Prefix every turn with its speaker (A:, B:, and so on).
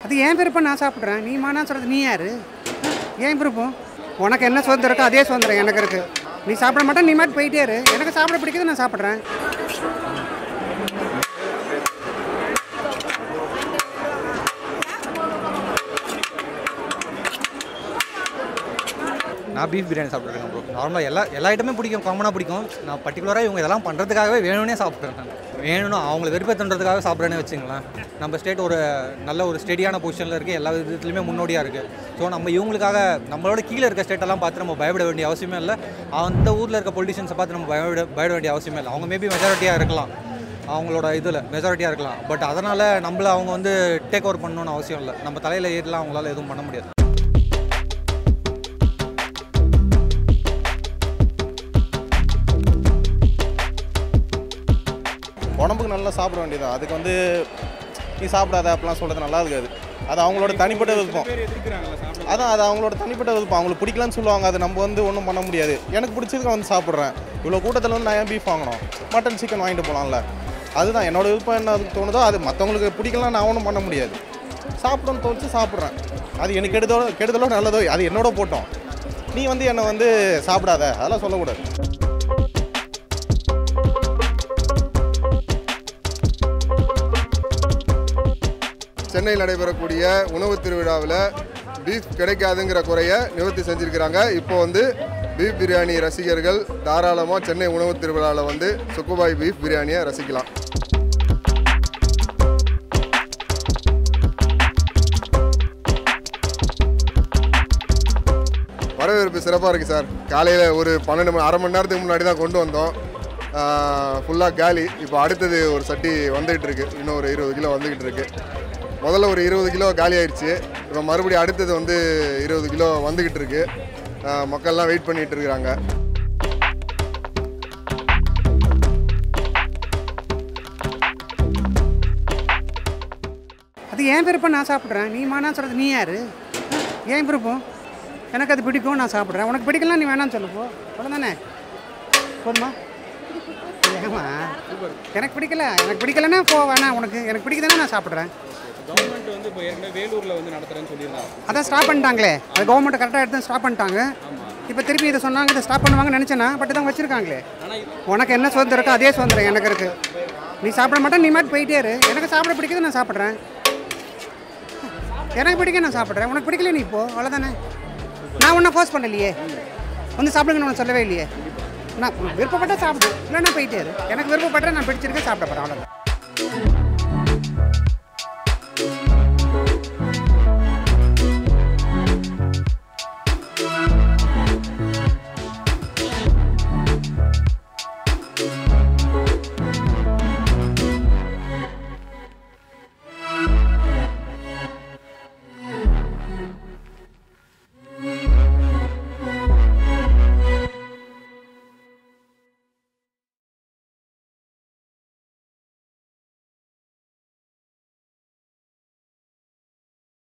A: அது ஏன் விருப்பம் நான் சாப்பிட்றேன் நீ மானா சொல்கிறது நீ யாரு ஏன் விருப்பம் உனக்கு என்ன சுதந்திரம் இருக்கோ அதே சுதந்திரம் எனக்கு இருக்கு நீ சாப்பிட மாட்டேன் நீ மாட்டு போயிட்டே இரு எனக்கு சாப்பிட பிடிக்குது நான் சாப்பிட்றேன்
B: நான் பீஃப் பிரியாணி சாப்பிட்ருக்கேன் ப்ரோ நார்மலாக எல்லா எல்லா ஐட்டமே பிடிக்கும் காமனாக பிடிக்கும் நான் பர்டிகுலராக இவங்க இதெல்லாம் பண்ணுறதுக்காகவே வேணும்னே சாப்பிட்றேன் நான் வேணும் அவங்கள வெறுப்பேற்றுன்றதுக்காக சாப்பிட்றேன்னு வச்சுங்களேன் நம்ம ஸ்டேட் ஒரு நல்ல ஒரு ஸ்டெடியான பொசிஷனில் இருக்குது எல்லா விதத்துலையுமே முன்னோடியாக இருக்குது ஸோ நம்ம இவங்களுக்காக நம்மளோட கீழே இருக்க ஸ்டேட்டெல்லாம் பார்த்து நம்ம பயப்பட வேண்டிய அவசியமே இல்லை அந்த ஊரில் இருக்க பொலிட்டிஷியன்ஸை பார்த்து நம்ம பயப்பட பயப்பட வேண்டிய அவசியமே இல்லை அவங்க மேபி மெஜாரிட்டியாக இருக்கலாம் அவங்களோட இதில் மெஜாரிட்டியாக இருக்கலாம் பட் அதனால் நம்மள அவங்க வந்து டேக் ஓவர் பண்ணணும்னு அவசியம் இல்லை நம்ம தலையில் ஏறலாம் அவங்களால எதுவும் பண்ண முடியாது
C: உடம்புக்கு நல்லா சாப்பிட வேண்டியதான் அதுக்கு வந்து நீ சாப்பிடாத அப்படிலாம் சொல்கிறது நல்லா இருக்காது அது அவங்களோட தனிப்பட்ட விருப்பம் அதான் அது அவங்களோட தனிப்பட்ட விருப்பம் அவங்களுக்கு பிடிக்கலன்னு சொல்லுவாங்க அது நம்ம வந்து ஒன்றும் பண்ண முடியாது எனக்கு பிடிச்சதுக்கு வந்து சாப்பிட்றேன் இவ்வளோ கூட்டத்தில் வந்து நான் ஏன் பீஃப் வாங்கணும் மட்டன் சிக்கன் வாங்கிட்டு போகலாம்ல அதுதான் என்னோட விருப்பம் என்ன அதுக்கு தோணுதோ அது மற்றவங்களுக்கு பிடிக்கலாம் நான் ஒன்றும் பண்ண முடியாது சாப்பிடணும்னு தோணுச்சு சாப்பிட்றேன் அது எனக்கு கெடுதலோ கெடுதலோ நல்லதோ அது என்னோட போட்டோம் நீ வந்து என்னை வந்து சாப்பிடாத அதெல்லாம் சொல்லக்கூடாது
D: சென்னையில் நடைபெறக்கூடிய உணவு திருவிழாவில் பீஃப் கிடைக்காதுங்கிற குறைய நிவர்த்தி செஞ்சுருக்கிறாங்க இப்போ வந்து பீஃப் பிரியாணி ரசிகர்கள் தாராளமாக சென்னை உணவு திருவிழாவில் வந்து சுக்குபாய் பீஃப் பிரியாணியை ரசிக்கலாம் வரவேற்பு சிறப்பாக இருக்குது சார் காலையில் ஒரு பன்னெண்டு மணி அரை மணி நேரத்துக்கு முன்னாடி தான் கொண்டு வந்தோம் ஃபுல்லாக காலி இப்போ அடுத்தது ஒரு சட்டி வந்துகிட்டு இருக்கு இன்னும் ஒரு இருபது கிலோ வந்துக்கிட்டு இருக்கு முதல்ல ஒரு இருபது கிலோ காலி ஆயிடுச்சு இப்போ மறுபடியும் அடுத்தது வந்து இருபது கிலோ வந்துக்கிட்டு இருக்கு ஆஹ் மக்கள்லாம் வெயிட் பண்ணிட்டு இருக்கிறாங்க
A: அது ஏன் விருப்பம் நான் சாப்பிட்றேன் நீ மானா சொல்கிறது நீ யாரு ஏன் விருப்பம் எனக்கு அது பிடிக்கும் நான் சாப்பிட்றேன் உனக்கு பிடிக்கலாம் நீ வேணாம்னு சொல்லு போ அவ்வளோதானே போதுமா ஏமா எனக்கு பிடிக்கல எனக்கு பிடிக்கலன்னா போ வேணாம் உனக்கு எனக்கு பிடிக்குதுன்னா நான் சாப்பிட்றேன்
E: கவர்மெண்ட் வந்து இப்போ ஏற்கனவே வேலூரில் வந்து நடத்துறேன்னு சொல்லியிருந்தாங்க
A: அதான் ஸ்டாப் பண்ணிட்டாங்களே அது கவர்மெண்ட் கரெக்டாக எடுத்து ஸ்டாப் பண்ணிட்டாங்க இப்போ திருப்பி இதை சொன்னாங்க இதை ஸ்டாப் பண்ணுவாங்கன்னு நினச்சேன்னா பட் தான் வச்சுருக்காங்களே உனக்கு என்ன சுதந்திரம் இருக்கோ அதே சுதந்திரம் எனக்கு இருக்கு நீ சாப்பிட மாட்டேன் நீ மாட்டு போயிட்டே இரு எனக்கு சாப்பிட பிடிக்குது நான் சாப்பிட்றேன் எனக்கு பிடிக்க நான் சாப்பிட்றேன் உனக்கு பிடிக்கல நீ இப்போ அவ்வளோதானே நான் ஒன்றும் ஃபோர்ஸ் பண்ணலையே வந்து சாப்பிடுங்கன்னு ஒன்று சொல்லவே இல்லையே நான் விருப்பப்பட்ட சாப்பிடு இல்லைன்னா போயிட்டே இரு எனக்கு விருப்பப்பட்ட நான் பிடிச்சிருக்கேன் சாப்பிட போகிறேன் அவ்வளோதான்